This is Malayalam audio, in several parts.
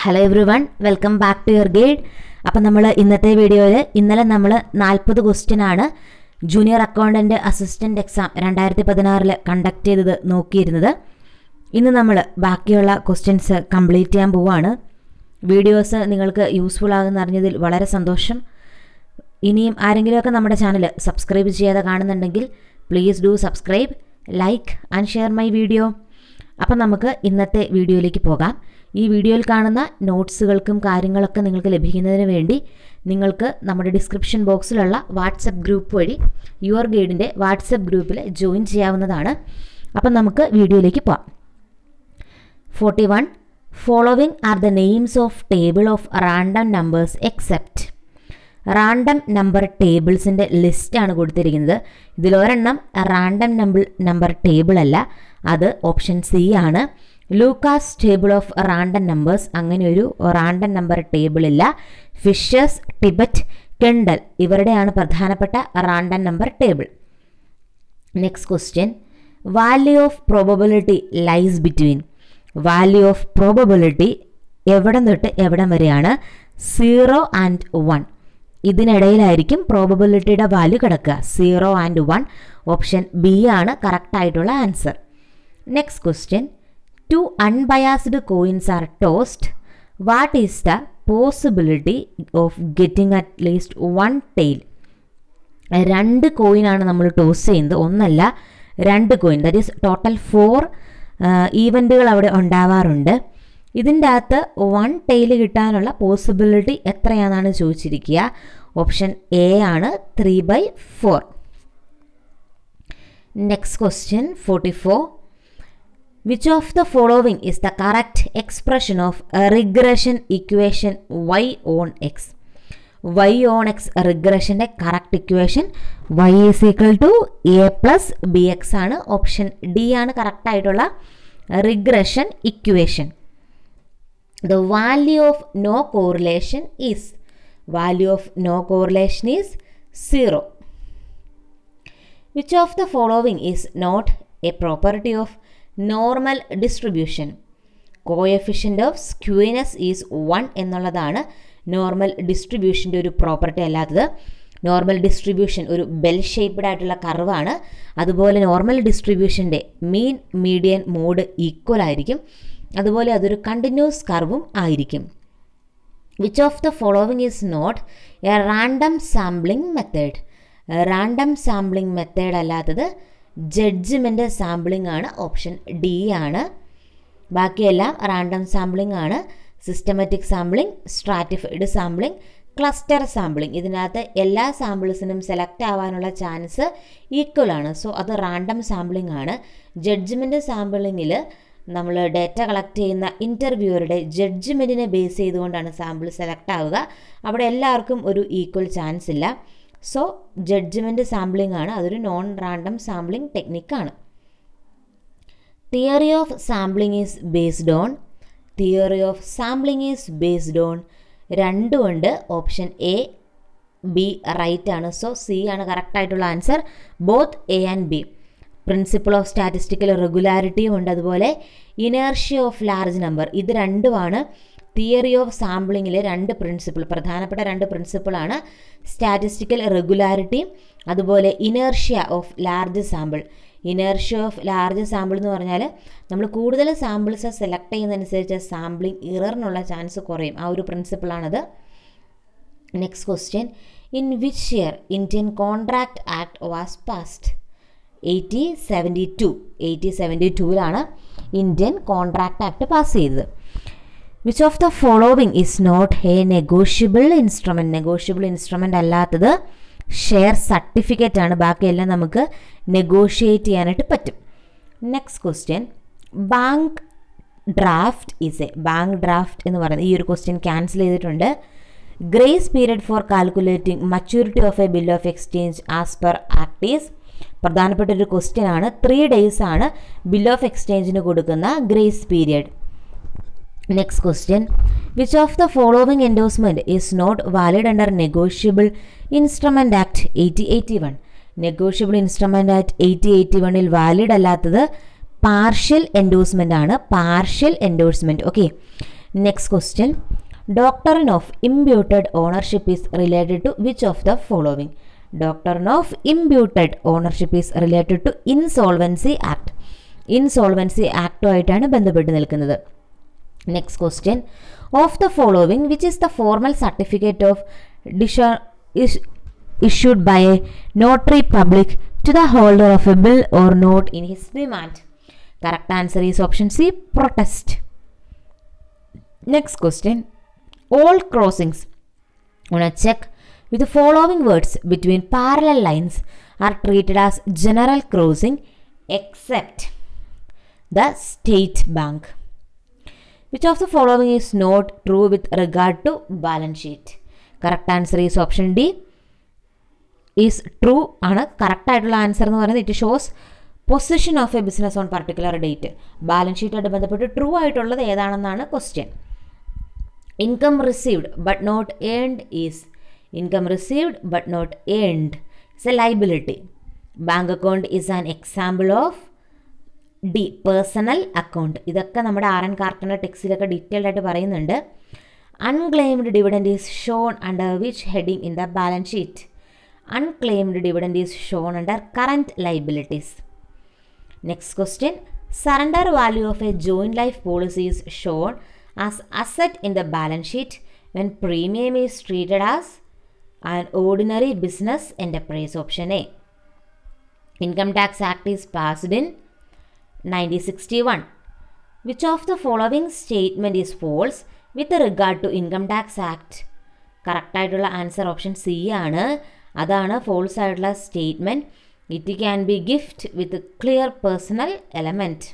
Hello everyone welcome back to your guide അപ്പം നമ്മൾ ഇന്നത്തെ വീഡിയോയിൽ ഇന്നലെ നമ്മൾ നാൽപ്പത് ക്വസ്റ്റ്യൻ ആണ് ജൂനിയർ അക്കൗണ്ടൻറ്റ് അസിസ്റ്റൻറ്റ് എക്സാം രണ്ടായിരത്തി പതിനാറിൽ കണ്ടക്ട് ചെയ്തത് നോക്കിയിരുന്നത് ഇന്ന് നമ്മൾ ബാക്കിയുള്ള ക്വസ്റ്റ്യൻസ് കംപ്ലീറ്റ് ചെയ്യാൻ പോവുകയാണ് വീഡിയോസ് നിങ്ങൾക്ക് യൂസ്ഫുൾ ആകുന്ന അറിഞ്ഞതിൽ വളരെ സന്തോഷം ഇനിയും ആരെങ്കിലുമൊക്കെ നമ്മുടെ ചാനൽ സബ്സ്ക്രൈബ് ചെയ്യാതെ കാണുന്നുണ്ടെങ്കിൽ please do subscribe like and share my video അപ്പം നമുക്ക് ഇന്നത്തെ വീഡിയോയിലേക്ക് പോകാം ഈ വീഡിയോയിൽ കാണുന്ന നോട്ട്സുകൾക്കും കാര്യങ്ങളൊക്കെ നിങ്ങൾക്ക് ലഭിക്കുന്നതിന് വേണ്ടി നിങ്ങൾക്ക് നമ്മുടെ ഡിസ്ക്രിപ്ഷൻ ബോക്സിലുള്ള വാട്സപ്പ് ഗ്രൂപ്പ് വഴി യുവർ ഗൈഡിൻ്റെ വാട്സപ്പ് ഗ്രൂപ്പിൽ ജോയിൻ ചെയ്യാവുന്നതാണ് അപ്പം നമുക്ക് വീഡിയോയിലേക്ക് പോകാം forty one following are the names of table of random numbers except random number ടേബിൾസിൻ്റെ ലിസ്റ്റാണ് കൊടുത്തിരിക്കുന്നത് ഇതിലൊരെണ്ണം റാൻഡം നമ്പർ നമ്പർ ടേബിൾ അല്ല അത് ഓപ്ഷൻ സി ആണ് Lucas table of random numbers അങ്ങനെ ഒരു റാൻഡം നമ്പർ ടേബിൾ ഇല്ല ഫിഷേഴ്സ് ടിബറ്റ് കെണ്ടൽ ഇവരുടെയാണ് പ്രധാനപ്പെട്ട random number table next question value of probability lies between value of probability എവിടം തൊട്ട് എവിടം വരെയാണ് സീറോ ആൻഡ് വൺ ഇതിനിടയിലായിരിക്കും പ്രോബബിലിറ്റിയുടെ വാല്യൂ കിടക്കുക zero and one option B ആണ് കറക്റ്റ് ആയിട്ടുള്ള answer next question two unbiased coins are tossed what is the possibility of getting at least one tail രണ്ട് കോയിനാണ് നമ്മൾ ടോസ് ചെയ്യുന്നത് ഒന്നല്ല രണ്ട് coin that is total four ഈവൻറ്റുകൾ അവിടെ ഉണ്ടാവാറുണ്ട് ഇതിൻ്റെ അകത്ത് വൺ ടെയിൽ കിട്ടാനുള്ള പോസിബിലിറ്റി എത്രയാണെന്നാണ് ചോദിച്ചിരിക്കുക ഓപ്ഷൻ എ ആണ് three by four next question forty four which of the following is the correct expression of regression equation Y on X Y on X റിഗ്രഷൻ്റെ correct equation Y is equal to A plus B X ആണ് ഓപ്ഷൻ ഡി ആണ് കറക്റ്റ് ആയിട്ടുള്ള regression equation the value of no correlation is value of no correlation is 0 which of the following is not a property of normal distribution coefficient of skewness is 1 എന്നുള്ളതാണ് നോർമൽ ഡിസ്ട്രിബ്യൂഷൻ്റെ ഒരു പ്രോപ്പർട്ടി അല്ലാത്തത് നോർമൽ ഡിസ്ട്രിബ്യൂഷൻ ഒരു ബെൽ ഷേപ്പ്ഡ് ആയിട്ടുള്ള കർവാണ് അതുപോലെ നോർമൽ ഡിസ്ട്രിബ്യൂഷൻ്റെ മീൻ മീഡിയൻ മോഡ് ഈക്വൽ ആയിരിക്കും അതുപോലെ അതൊരു കണ്ടിന്യൂസ് കർവും ആയിരിക്കും which of the following is not a random sampling method random sampling method അല്ലാത്തത് ജഡ്ജ്മെൻ്റ് സാമ്പിളിംഗ് ആണ് ഓപ്ഷൻ ഡി ആണ് ബാക്കിയെല്ലാം റാൻഡം സാമ്പിളിംഗ് ആണ് systematic sampling stratified sampling cluster sampling ഇതിനകത്ത് എല്ലാ സാമ്പിൾസിനും സെലക്ട് ആവാനുള്ള ചാൻസ് ഈക്വൽ ആണ് സോ അത് റാൻഡം സാമ്പിളിംഗ് ആണ് ജഡ്ജ്മെൻറ്റ് സാമ്പിളിങ്ങിൽ നമ്മൾ ഡേറ്റ കളക്ട് ചെയ്യുന്ന ഇൻ്റർവ്യൂവറുടെ ജഡ്ജ്മെൻറ്റിനെ ബേസ് ചെയ്തുകൊണ്ടാണ് സാമ്പിൾ സെലക്ട് ആവുക അവിടെ എല്ലാവർക്കും ഒരു ഈക്വൽ ചാൻസ് ഇല്ല സോ ജഡ്ജ്മെൻറ്റ് സാമ്പിളിംഗ് ആണ് അതൊരു നോൺ റാൻഡം സാമ്പിളിംഗ് ടെക്നിക്കാണ് theory of sampling is based on theory of sampling is based on രണ്ടുമുണ്ട് ഓപ്ഷൻ എ ബി റൈറ്റ് ആണ് സോ സി ആണ് കറക്റ്റ് ആയിട്ടുള്ള answer both A and B principle of statistical റെഗുലാരിറ്റിയും ഉണ്ട് അതുപോലെ ഇനേർഷ്യ ഓഫ് ലാർജ് നമ്പർ ഇത് രണ്ടുമാണ് തിയറി ഓഫ് സാമ്പിളിങ്ങിലെ രണ്ട് പ്രിൻസിപ്പിൾ പ്രധാനപ്പെട്ട രണ്ട് പ്രിൻസിപ്പിളാണ് സ്റ്റാറ്റിസ്റ്റിക്കൽ റെഗുലാരിറ്റിയും അതുപോലെ inertia of large sample inertia of large sample എന്ന് പറഞ്ഞാൽ നമ്മൾ കൂടുതൽ സാമ്പിൾസ് സെലക്ട് ചെയ്യുന്നതനുസരിച്ച് സാമ്പിളിംഗ് ഇററിനുള്ള ചാൻസ് കുറയും ആ ഒരു പ്രിൻസിപ്പിളാണത് next question in which year Indian Contract Act was passed eighty seventy two eighty seventy ടൂവിലാണ് ഇന്ത്യൻ കോൺട്രാക്ട് ആക്ട് പാസ് ചെയ്തത് which of the following is not a negotiable instrument negotiable instrument അല്ലാത്തത് ഷെയർ സർട്ടിഫിക്കറ്റ് ആണ് ബാക്കിയെല്ലാം നമുക്ക് നെഗോഷിയേറ്റ് ചെയ്യാനായിട്ട് പറ്റും next question bank draft is a bank draft എന്ന് പറയുന്നത് ഈ ഒരു ക്വസ്റ്റ്യൻ ക്യാൻസൽ ചെയ്തിട്ടുണ്ട് grace period for calculating maturity of a bill of exchange as per act is പ്രധാനപ്പെട്ട ഒരു ക്വസ്റ്റ്യൻ ആണ് ത്രീ ഡേയ്സ് ആണ് ബിൽ ഓഫ് എക്സ്ചേഞ്ചിന് കൊടുക്കുന്ന grace period next question which of the following endorsement is not valid under negotiable instrument act eighty eighty one negotiable instrument act eighty eighty വണ്ണിൽ വാലിഡ് അല്ലാത്തത് പാർഷ്യൽ എൻഡോഴ്സ്മെൻ്റ് ആണ് partial endorsement okay next question doctrine of imputed ownership is related to which of the following doctrine of imputed ownership is related to insolvency act insolvency ആക്ടുമായിട്ടാണ് ബന്ധപ്പെട്ട് നിൽക്കുന്നത് next question of the following which is the formal certificate of dishonour issued by a notary public to the holder of a bill or note in his demand. Correct answer is option C protest. Next question All crossings on a check with the following words between parallel lines are treated as general crossing except the state bank. Which of the following is not true with regard to balance sheet? Correct answer is option D is true ആണ് കറക്റ്റ് ആയിട്ടുള്ള ആൻസർ എന്ന് പറയുന്നത് it shows position of a business on particular date balance ഷീറ്റായിട്ട് ബന്ധപ്പെട്ട് ട്രൂ ആയിട്ടുള്ളത് ഏതാണെന്നാണ് question income received but not earned is income received but not earned is a liability bank account is an example of the personal account ഇതൊക്കെ നമ്മുടെ ആർ എൻ കാർട്ടൻ്റെ ടെക്സ്റ്റിലൊക്കെ ഡീറ്റെയിൽഡ് ആയിട്ട് പറയുന്നുണ്ട് unclaimed dividend is shown under which heading in the balance sheet unclaimed dividend is shown under current liabilities. Next question Surrender value of a joint life policy is shown as asset in the balance sheet when premium is treated as an ordinary business enterprise. Option A. Income Tax Act is passed in 1961. Which of the following statement is false with regard to Income Tax Act? Correct ആയിട്ടുള്ള ആൻസർ ഓപ്ഷൻ സി ആണ് അതാണ് ഫോൾസ് ആയിട്ടുള്ള statement it can be gift with clear personal element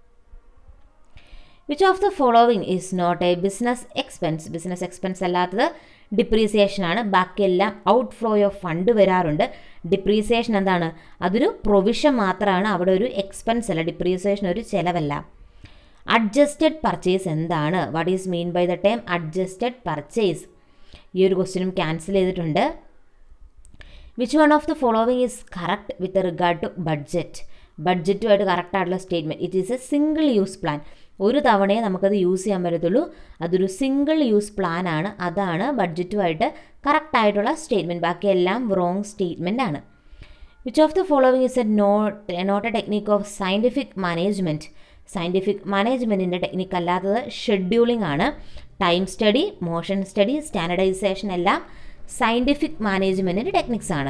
which of the following is not a business expense business expense അല്ലാത്തത് ഡിപ്രീസിയേഷൻ ആണ് ബാക്കിയെല്ലാം ഔട്ട് ഫ്ലോ ഓഫ് ഫണ്ട് വരാറുണ്ട് ഡിപ്രീസിയേഷൻ എന്താണ് അതൊരു പ്രൊവിഷൻ മാത്രമാണ് അവിടെ ഒരു എക്സ്പെൻസ് അല്ല ഡിപ്രീസിയേഷൻ ഒരു ചിലവല്ല അഡ്ജസ്റ്റഡ് പർച്ചേസ് എന്താണ് what is mean by the time adjusted purchase ഈ ഒരു ക്വസ്റ്റ്യനും ക്യാൻസൽ ചെയ്തിട്ടുണ്ട് which one of the following is correct with regard to budget ബഡ്ജറ്റുമായിട്ട് കറക്റ്റ് ആയിട്ടുള്ള statement it is a single use plan ഒരു തവണയെ നമുക്കത് യൂസ് ചെയ്യാൻ പറ്റത്തുള്ളൂ അതൊരു സിംഗിൾ യൂസ് പ്ലാൻ ആണ് അതാണ് ബഡ്ജറ്റുമായിട്ട് കറക്റ്റ് ആയിട്ടുള്ള സ്റ്റേറ്റ്മെൻറ്റ് ബാക്കിയെല്ലാം റോങ് സ്റ്റേറ്റ്മെൻ്റ് ആണ് which of the following is a not not a technique of scientific management scientific മാനേജ്മെൻറ്റിൻ്റെ ടെക്നിക്ക് അല്ലാത്തത് ഷെഡ്യൂളിംഗ് ആണ് time study motion study standardisation എല്ലാം സയൻറ്റിഫിക് മാനേജ്മെൻറ്റിൻ്റെ ടെക്നിക്സ് ആണ്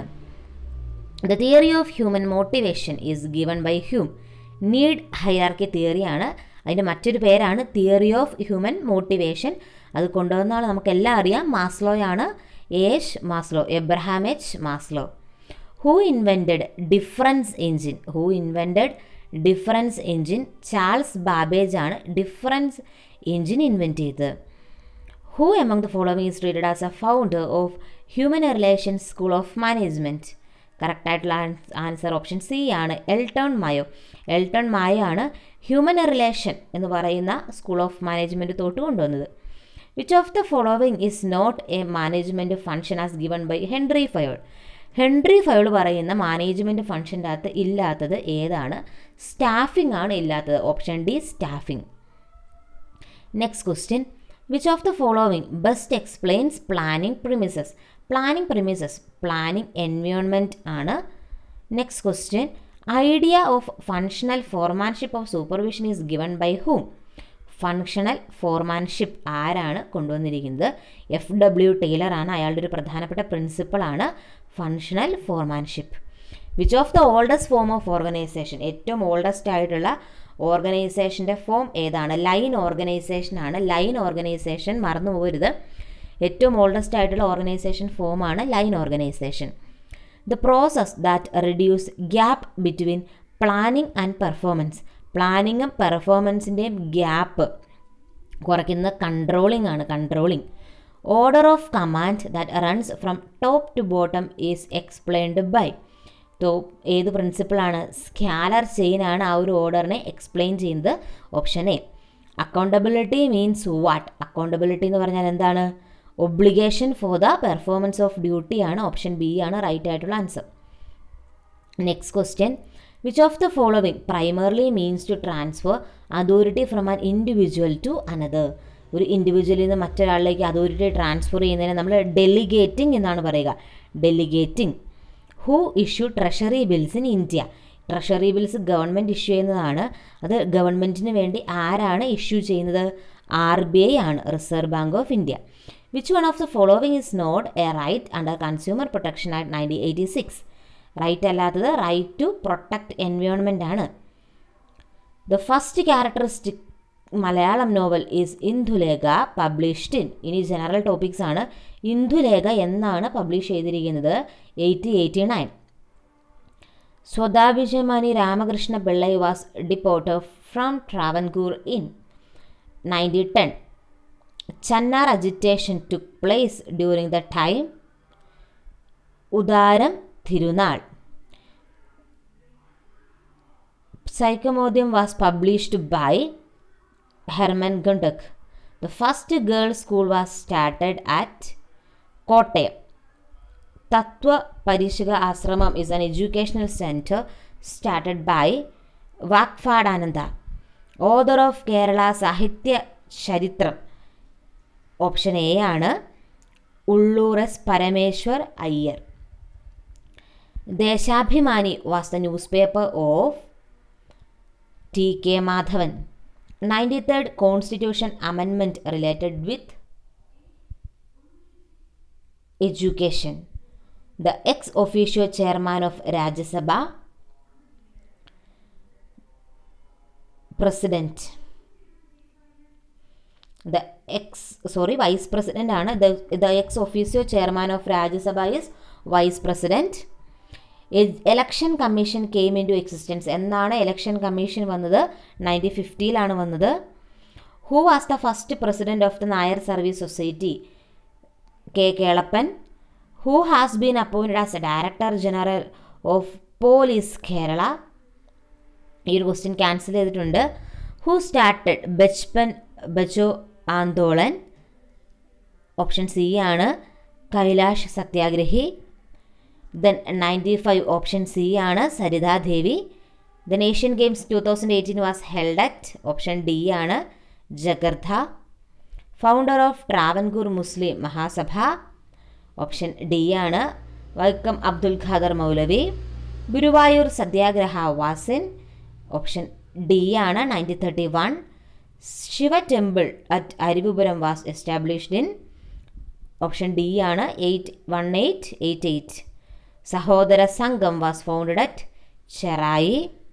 the theory of human motivation is given by Hume need hierarchy തിയറിയാണ് അതിൻ്റെ മറ്റൊരു പേരാണ് തിയറി ഓഫ് ഹ്യൂമൻ മോട്ടിവേഷൻ അത് കൊണ്ടുവന്ന ആൾ നമുക്കെല്ലാം അറിയാം മാസ്ലോയാണ് ഏഷ് Maslow Abraham H Maslow who invented difference engine who invented difference engine Charles Babbage ആണ് ഡിഫറൻസ് എൻജിൻ ഇൻവെൻറ്റ് ചെയ്തത് who among the following is treated as a founder of human relations school of management correct ആയിട്ടുള്ള ആൻസർ ഓപ്ഷൻ സി ആണ് എൽട്ടൺ മായോ എൽട്ടൺ മായോ ആണ് ഹ്യൂമൻ റിലേഷൻ എന്ന് പറയുന്ന സ്കൂൾ ഓഫ് മാനേജ്മെൻറ്റ് തൊട്ട് കൊണ്ടുവന്നത് which of the following is not a management function as given by Henri Fayol Henri Fayol പറയുന്ന മാനേജ്മെൻറ്റ് ഫംഗ്ഷൻ്റെ അകത്ത് ഇല്ലാത്തത് ഏതാണ് സ്റ്റാഫിംഗ് ആണ് ഇല്ലാത്തത് option D staffing next question which of the following best explains planning premises planning premises planning environment ആണ് next question idea of functional foremanship of supervision is given by whom functional foremanship ആരാണ് കൊണ്ടുവന്നിരിക്കുന്നത് എഫ് ഡബ്ല്യു ടൈലർ ആണ് അയാളുടെ ഒരു പ്രധാനപ്പെട്ട പ്രിൻസിപ്പിളാണ് functional foremanship which of the oldest form of organisation ഏറ്റവും ഓൾഡസ്റ്റ് ആയിട്ടുള്ള ഓർഗനൈസേഷൻ്റെ ഫോം ഏതാണ് ലൈൻ ഓർഗനൈസേഷൻ ആണ് ലൈൻ ഓർഗനൈസേഷൻ മറന്നു പോകരുത് ഏറ്റവും ഓൾഡസ്റ്റ് ആയിട്ടുള്ള ഓർഗനൈസേഷൻ ഫോമാണ് line organisation the process that reduce gap between planning and performance പ്ലാനിങ്ങും പെർഫോമൻസിൻ്റെയും ഗ്യാപ്പ് കുറയ്ക്കുന്ന കൺട്രോളിംഗ് ആണ് controlling order of command that runs from top to bottom is explained by top ഏത് പ്രിൻസിപ്പിളാണ് സ്കാലർ ചെയിനാണ് ആ ഒരു ഓർഡറിനെ എക്സ്പ്ലെയിൻ ചെയ്യുന്നത് option A accountability means what accountability എന്ന് പറഞ്ഞാൽ എന്താണ് obligation for the performance of duty ആണ് ഓപ്ഷൻ ബി ആണ് റൈറ്റ് ആയിട്ടുള്ള answer next question which of the following primarily means to transfer authority from an individual to another ഒരു ഇൻഡിവിജ്വലിൽ നിന്ന് മറ്റൊരാളിലേക്ക് അതോറിറ്റി ട്രാൻസ്ഫർ ചെയ്യുന്നതിന് നമ്മൾ ഡെലിഗേറ്റിംഗ് എന്നാണ് പറയുക delegating who issue treasury bills in India treasury bills government issue ചെയ്യുന്നതാണ് അത് ഗവൺമെൻറ്റിന് വേണ്ടി ആരാണ് ഇഷ്യൂ ചെയ്യുന്നത് ആർ ബി ഐ ആണ് Reserve Bank of India which one of the following is not a right under Consumer Protection Act nineteen eighty six right അല്ലാത്തത് റൈറ്റ് ടു പ്രൊട്ടക്ട് എൻവയോൺമെൻ്റ് ആണ് the first characteristic Malayalam novel is Indulekha published in ഇനി ജനറൽ ടോപ്പിക്സ് ആണ് ഇന്ദുലേഖ എന്നാണ് പബ്ലിഷ് ചെയ്തിരിക്കുന്നത് eighty eighty nine Swadeshabhimani Ramakrishna Pillai was deported from Travancore in nineteen ten Channar agitation took place during the time Uthram Thirunal Psychomodium was published by Herman Gunduk. The first girls' school was started at Kottayam. Tattva Parishika Ashramam is an educational center started by Vakfadananda, author of Kerala Sahitya Charitram. Option A ആണ് Ulloor S Parameswara Iyer Deshabhimani was the newspaper of T K Madhavan ninety third constitution amendment related with education the ex officio chairman of Rajya Sabha president the ex sorry vice president ആണ് the ex officio chairman of Rajya Sabha is vice president election commission came in to existence എന്നാണ് എലക്ഷൻ കമ്മീഷൻ വന്നത് നയൻറ്റീൻ ഫിഫ്റ്റിയിലാണ് വന്നത് who was the first president of the Nair service society K Kelappan who has been appointed as a director general of police Kerala ഈ ഒരു ക്വസ്റ്റ്യൻ ക്യാൻസൽ ചെയ്തിട്ടുണ്ട് who started Bachpan Bachao Andolan option C ആണ് Kailash Satyarthi then ninety five option C ആണ് Sarita Devi then Asian Games two thousand eighteen was held at option D ആണ് Jakarta founder of Travancore Muslim Mahasabha option D ആണ് Vakkom Abdul Khader Moulavi Guruvayur Satyagraha was in option D ആണ് nineteen thirty one Shiva temple at Aruvippuram was established in option D ആണ് eight one eight eight eight Sahodara Sangham was founded at Cherai